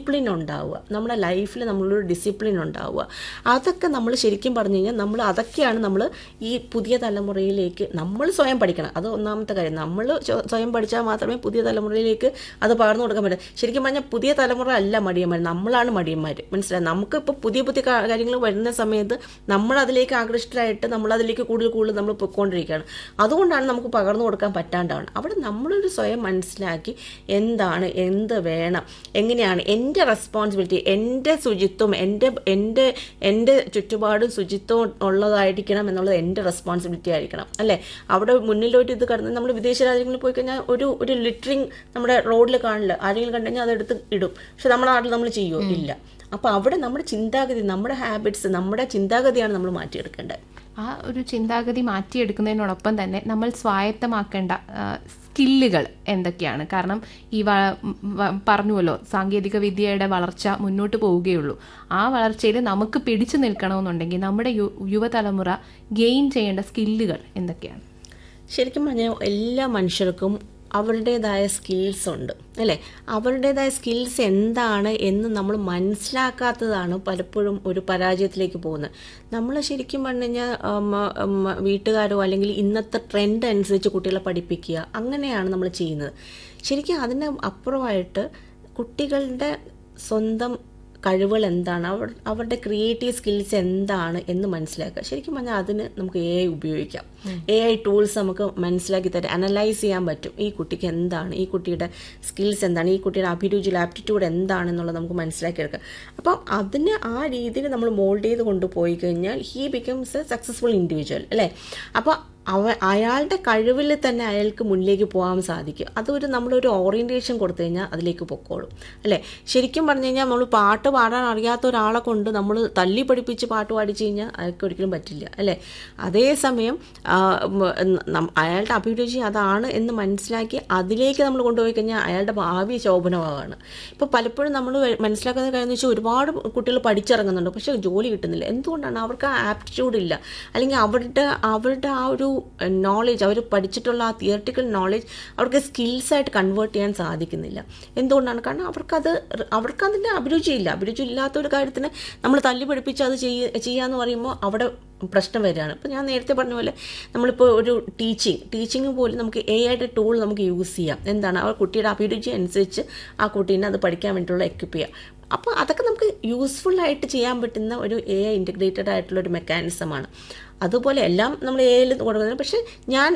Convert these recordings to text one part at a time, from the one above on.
Discipline ഉണ്ടാവുക നമ്മുടെ ലൈഫിൽ നമ്മളൊരു ഡിസിപ്ലിൻ ഉണ്ടാവുക അതൊക്കെ നമ്മൾ ശരിക്കും പറഞ്ഞു കഴിഞ്ഞാൽ നമ്മൾ അതൊക്കെയാണ് നമ്മൾ ഈ പുതിയ തലമുറയിലേക്ക് നമ്മൾ സ്വയം പഠിക്കണം അത് ഒന്നാമത്തെ കാര്യം നമ്മൾ സ്വ- സ്വയം പഠിച്ചാൽ മാത്രമേ പുതിയ തലമുറയിലേക്ക് അത് പകർന്നു കൊടുക്കാൻ പറ്റൂ ശരിക്കും പറഞ്ഞാൽ പുതിയ തലമുറ അല്ല മടിയന്മാർ നമ്മളാണ് മടിയന്മാർ മനസ്സിലായി നമുക്ക് ഇപ്പോൾ പുതിയ പുതിയ കാര്യങ്ങൾ വരുന്ന സമയത്ത് നമ്മൾ അതിലേക്ക് ആകൃഷ്ടരായിട്ട് നമ്മൾ അതിലേക്ക് കൂടുതൽ കൂടുതൽ നമ്മൾ പൊയ്ക്കൊണ്ടിരിക്കുകയാണ് അതുകൊണ്ടാണ് നമുക്ക് പകർന്നു കൊടുക്കാൻ പറ്റാണ്ടാവുന്നത് അവിടെ നമ്മളൊരു സ്വയം മനസ്സിലാക്കി എന്താണ് എന്ത് വേണം എങ്ങനെയാണ് എൻ്റെ റെസ്പോൺസിബിലിറ്റി എൻ്റെ ശുചിത്വം എൻ്റെ എൻ്റെ എൻ്റെ ചുറ്റുപാടും ശുചിത്വം ഉള്ളതായിരിക്കണം എന്നുള്ളത് എൻ്റെ റെസ്പോൺസിബിലിറ്റി ആയിരിക്കണം അല്ലേ അവിടെ മുന്നിലോട്ട് ഇത് കടന്ന് നമ്മൾ വിദേശ രാജ്യങ്ങളിൽ പോയി കഴിഞ്ഞാൽ ഒരു ഒരു ലിറ്ററിങ് നമ്മുടെ റോഡിൽ കാണില്ല ആരെങ്കിലും കണ്ടു കഴിഞ്ഞാൽ അതെടുത്ത് ഇടും പക്ഷെ നമ്മുടെ നാട്ടിൽ നമ്മൾ ചെയ്യുമോ ഇല്ല അപ്പോൾ അവിടെ നമ്മുടെ ചിന്താഗതി നമ്മുടെ ഹാബിറ്റ്സ് നമ്മുടെ ചിന്താഗതിയാണ് നമ്മൾ മാറ്റിയെടുക്കേണ്ടത് ആ ഒരു ചിന്താഗതി മാറ്റിയെടുക്കുന്നതിനോടൊപ്പം തന്നെ നമ്മൾ സ്വായത്തമാക്കേണ്ട ആ, സ്കില്ലുകൾ എന്തൊക്കെയാണ് കാരണം ഈ വ- വ- പറഞ്ഞുവല്ലോ സാങ്കേതിക വിദ്യയുടെ വളർച്ച മുന്നോട്ട് പോവുകയുള്ളൂ ആ വളർച്ചയിൽ നമുക്ക് പിടിച്ചു നിൽക്കണമെന്നുണ്ടെങ്കിൽ നമ്മുടെ യു- യുവതലമുറ ഗെയിൻ ചെയ്യേണ്ട സ്കില്ലുകൾ എന്തൊക്കെയാണ് ശരിക്കും പറഞ്ഞാൽ എല്ലാ മനുഷ്യർക്കും അവരുടേതായ സ്കിൽസ് ഉണ്ട് അല്ലേ അവരുടേതായ സ്കിൽസ് എന്താണ് എന്ന് നമ്മൾ മനസ്സിലാക്കാത്തതാണ് പലപ്പോഴും ഒരു പരാജയത്തിലേക്ക് പോകുന്നത് നമ്മൾ ശരിക്കും പറഞ്ഞു കഴിഞ്ഞാൽ ഉം, ഉം, വീട്ടുകാരോ അല്ലെങ്കിൽ ഇന്നത്തെ ട്രെൻഡ് അനുസരിച്ച് കുട്ടികളെ പഠിപ്പിക്കുക അങ്ങനെയാണ് നമ്മൾ ചെയ്യുന്നത് ശരിക്കും അതിന് അപ്പുറമായിട്ട് കുട്ടികളുടെ സ്വന്തം കഴിവുകൾ എന്താണ് അവർ അവരുടെ ക്രിയേറ്റീവ് സ്കിൽസ് എന്താണ് എന്ന് മനസ്സിലാക്കുക ശരിക്കും പറഞ്ഞാൽ അതിന് നമുക്ക് എ ഐ ഉപയോഗിക്കാം എ ഐ ടൂൾസ് നമുക്ക് മനസ്സിലാക്കി തരാം അനലൈസ് ചെയ്യാൻ പറ്റും ഈ കുട്ടിക്ക് എന്താണ് ഈ കുട്ടിയുടെ സ്കിൽസ് എന്താണ് ഈ കുട്ടിയുടെ അഭിരുചി ആപ്റ്റിറ്റ്യൂഡ് എന്താണെന്നുള്ളത് നമുക്ക് മനസ്സിലാക്കിയെടുക്കാം അപ്പം അതിന് ആ രീതിയിൽ നമ്മൾ മോൾഡ് ചെയ്ത് കൊണ്ടുപോയി കഴിഞ്ഞാൽ he becomes a successful individual അല്ലേ അപ്പോൾ അവ അയാളുടെ കഴിവിൽ തന്നെ അയാൾക്ക് മുന്നിലേക്ക് പോകാൻ സാധിക്കും അതൊരു നമ്മളൊരു ഓറിയൻറ്റേഷൻ കൊടുത്തു കഴിഞ്ഞാൽ അതിലേക്ക് പൊക്കോളും അല്ലേ ശരിക്കും പറഞ്ഞു കഴിഞ്ഞാൽ നമ്മൾ പാട്ട് പാടാൻ അറിയാത്ത ഒരാളെ കൊണ്ട് നമ്മൾ തല്ലി പഠിപ്പിച്ച് പാട്ട് പാടിച്ചു കഴിഞ്ഞാൽ അയാൾക്ക് ഒരിക്കലും പറ്റില്ല അല്ലേ അതേസമയം ആ, ഉം, നം- അയാളുടെ അഭിരുചി അതാണ് എന്ന് മനസ്സിലാക്കി അതിലേക്ക് നമ്മൾ കൊണ്ടുപോയി കഴിഞ്ഞാൽ അയാളുടെ ഭാവി ശോഭനമാകാണ് ഇപ്പോൾ പലപ്പോഴും നമ്മൾ മനസ്സിലാക്കുന്ന കാര്യം എന്ന് വെച്ചാൽ ഒരുപാട് കുട്ടികൾ പഠിച്ചിറങ്ങുന്നുണ്ട് പക്ഷേ ജോലി കിട്ടുന്നില്ല എന്തുകൊണ്ടാണ് അവർക്ക് ആ ആപ്റ്റിറ്റ്യൂഡ് ഇല്ല അല്ലെങ്കിൽ അവരുടെ അവരുടെ ആ ഒരു നോളേജ് അവർ പഠിച്ചിട്ടുള്ള ആ തിയറട്ടിക്കൽ നോളേജ് അവർക്ക് സ്കിൽസ് ആയിട്ട് കൺവേർട്ട് ചെയ്യാൻ സാധിക്കുന്നില്ല എന്തുകൊണ്ടാണ് കാരണം അവർക്കത് അവർക്ക് അതിൻ്റെ അഭിരുചിയില്ല അഭിരുചി ഇല്ലാത്ത ഒരു കാര്യത്തിന് നമ്മൾ തല്ലി പഠിപ്പിച്ച് അത് ചെയ്യ ചെയ്യാന്ന് പറയുമ്പോൾ അവിടെ പ്രശ്നം വരികയാണ് ഇപ്പോൾ ഞാൻ നേരത്തെ പറഞ്ഞ പോലെ നമ്മളിപ്പോൾ ഒരു ടീച്ചിങ് ടീച്ചിങ് പോലും നമുക്ക് എ ആയിട്ട് ടൂൾ നമുക്ക് യൂസ് ചെയ്യാം എന്താണ് ആ കുട്ടിയുടെ അഭിരുചി അനുസരിച്ച് ആ കുട്ടീനെ അത് പഠിക്കാൻ വേണ്ടിയിട്ടുള്ള എക്വിപ്പ് ചെയ്യാം അപ്പോൾ അതൊക്കെ നമുക്ക് യൂസ്ഫുൾ ആയിട്ട് ചെയ്യാൻ പറ്റുന്ന ഒരു എ ഐ ഇൻറ്റഗ്രേറ്റഡ് ആയിട്ടുള്ള ഒരു മെക്കാനിസമാണ് അതുപോലെ എല്ലാം നമ്മൾ എ ഐയിൽ കൊടുക്കുന്നത് പക്ഷേ ഞാൻ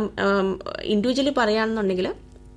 ഇൻഡിവിജ്വലി പറയുകയാണെന്നുണ്ടെങ്കിൽ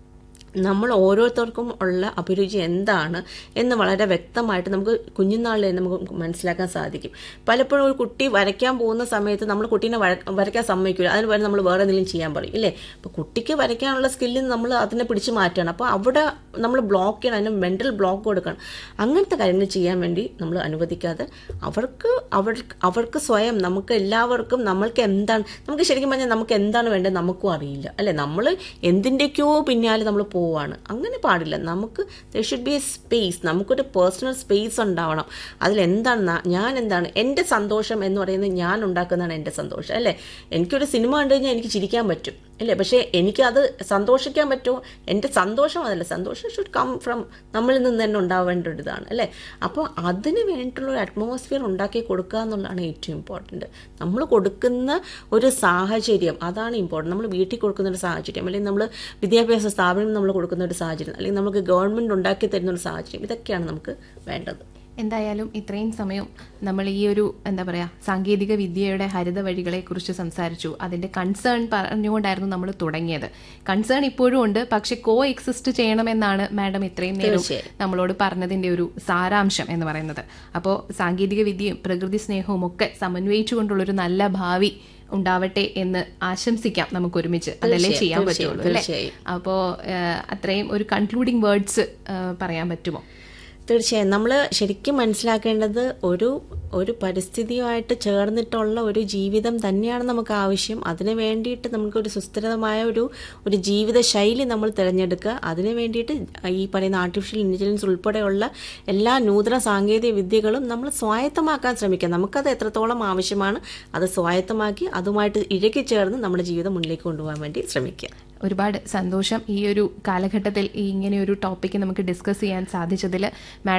നമ്മൾ ഓരോരുത്തർക്കും ഉള്ള അഭിരുചി എന്താണ് എന്ന് വളരെ വ്യക്തമായിട്ട് നമുക്ക് കുഞ്ഞുനാളിൽ തന്നെ നമുക്ക് മനസ്സിലാക്കാൻ സാധിക്കും പലപ്പോഴും ഒരു കുട്ടി വരയ്ക്കാൻ പോകുന്ന സമയത്ത് നമ്മൾ കുട്ടീനെ വര- വരയ്ക്കാൻ സമ്മതിക്കില്ല അതിന് പകരം നമ്മൾ വേറെ എന്തെങ്കിലും ചെയ്യാൻ പറയും ഇല്ലേ അപ്പോൾ കുട്ടിക്ക് വരയ്ക്കാനുള്ള സ്കില്ലിൽ നമ്മൾ അതിനെ പിടിച്ച് മാറ്റണം അപ്പോൾ അവിടെ നമ്മൾ ബ്ലോക്ക് ചെയ്യണം അതിന് മെൻ്റൽ ബ്ലോക്ക് കൊടുക്കണം അങ്ങനത്തെ കാര്യങ്ങൾ ചെയ്യാൻ വേണ്ടി നമ്മൾ അനുവദിക്കാതെ അവർക്ക് അവർ അവർക്ക് സ്വയം നമുക്ക് എല്ലാവർക്കും നമ്മൾക്ക് എന്താണ് നമുക്ക് ശരിക്കും പറഞ്ഞാൽ നമുക്ക് എന്താണ് വേണ്ടത് നമുക്കും അറിയില്ല അല്ലെ നമ്മൾ എന്തിൻ്റെയൊക്കെയോ പിന്നാലെ നമ്മൾ പോവാണ് അങ്ങനെ പാടില്ല നമുക്ക് there should be a space നമുക്കൊരു പേഴ്സണൽ സ്പേസ് ഉണ്ടാവണം അതിലെന്താണ് ന- ഞാൻ എന്താണ് എൻ്റെ സന്തോഷം എന്ന് പറയുന്നത് ഞാൻ ഉണ്ടാക്കുന്നതാണ് എൻ്റെ സന്തോഷം അല്ലേ എനിക്കൊരു സിനിമ കണ്ടു കഴിഞ്ഞാൽ എനിക്ക് ചിരിക്കാൻ പറ്റും അല്ലേ പക്ഷേ എനിക്കത് സന്തോഷിക്കാൻ പറ്റുമോ എൻ്റെ സന്തോഷം അതല്ല സന്തോഷം ഷുഡ് കം ഫ്രം നമ്മളിൽ നിന്ന് തന്നെ ഉണ്ടാവേണ്ട ഒരു ഇതാണ് അല്ലേ അപ്പോൾ അതിന് വേണ്ടിയിട്ടുള്ള ഒരു അറ്റ്മോസ്ഫിയർ ഉണ്ടാക്കി കൊടുക്കുക എന്നുള്ളതാണ് ഏറ്റവും ഇമ്പോർട്ടൻറ്റ് നമ്മൾ കൊടുക്കുന്ന ഒരു സാഹചര്യം അതാണ് ഇമ്പോർട്ടൻറ്റ് നമ്മൾ വീട്ടിൽ കൊടുക്കുന്ന ഒരു സാഹചര്യം അല്ലെങ്കിൽ നമ്മൾ വിദ്യാഭ്യാസ സ്ഥാപനം നമ്മൾ കൊടുക്കുന്ന ഒരു സാഹചര്യം അല്ലെങ്കിൽ നമുക്ക് ഗവൺമെൻറ് ഉണ്ടാക്കി തരുന്ന ഒരു സാഹചര്യം ഇതൊക്കെയാണ് നമുക്ക് വേണ്ടത് എന്തായാലും ഇത്രയും സമയം നമ്മൾ ഈ ഒരു എന്താ പറയുക സാങ്കേതിക വിദ്യയുടെ ഹരിത വഴികളെക്കുറിച്ച് സംസാരിച്ചു അതിന്റെ കൺസേൺ പറഞ്ഞുകൊണ്ടായിരുന്നു നമ്മൾ തുടങ്ങിയത് കൺസേൺ ഇപ്പോഴും ഉണ്ട് പക്ഷെ കോ എക്സിസ്റ്റ് ചെയ്യണമെന്നാണ് മാഡം ഇത്രയും നേരം തീർച്ചയായും. നമ്മളോട് പറഞ്ഞതിന്റെ ഒരു സാരാംശം എന്ന് പറയുന്നത് അപ്പോൾ സാങ്കേതിക വിദ്യയും പ്രകൃതി സ്നേഹവും ഒക്കെ സമന്വയിച്ചുകൊണ്ടുള്ളൊരു നല്ല ഭാവി ഉണ്ടാവട്ടെ എന്ന് ആശംസിക്കാം നമുക്ക് ഒരുമിച്ച് അതല്ലേ തീർച്ചയായും, ചെയ്യാൻ തീർച്ചയായും, പറ്റുള്ളൂ അല്ലേ തീർച്ചയായും. അപ്പോൾ അത്രയും ഒരു കൺക്ലൂഡിംഗ് വേർഡ്സ് പറയാൻ പറ്റുമോ തീർച്ചയായും നമ്മൾ ശരിക്കും മനസ്സിലാക്കേണ്ടത് ഒരു ഒരു പരിസ്ഥിതിയുമായിട്ട് ചേർന്നിട്ടുള്ള ഒരു ജീവിതം തന്നെയാണ് നമുക്ക് ആവശ്യം അതിന് വേണ്ടിയിട്ട് നമുക്കൊരു സുസ്ഥിരമായ ഒരു ഒരു ജീവിത ശൈലി നമ്മൾ തിരഞ്ഞെടുക്കുക അതിന് വേണ്ടിയിട്ട് ഈ പറയുന്ന ആർട്ടിഫിഷ്യൽ ഇൻ്റലിജൻസ് ഉൾപ്പെടെയുള്ള എല്ലാ നൂതന സാങ്കേതിക വിദ്യകളും നമ്മൾ സ്വായത്തമാക്കാൻ ശ്രമിക്കുക നമുക്കത് എത്രത്തോളം ആവശ്യമാണ് അത് സ്വായത്തമാക്കി അതുമായിട്ട് ഇഴകി ചേർന്ന് നമ്മുടെ ജീവിതം മുന്നിലേക്ക് കൊണ്ടുപോകാൻ വേണ്ടി ശ്രമിക്കുക ഒരുപാട് സന്തോഷം ഈ ഒരു കാലഘട്ടത്തിൽ ഈ ഇങ്ങനെ ഒരു ടോപ്പിക്ക് നമുക്ക് ഡിസ്കസ് ചെയ്യാൻ സാധിച്ചതിൽ മാഡം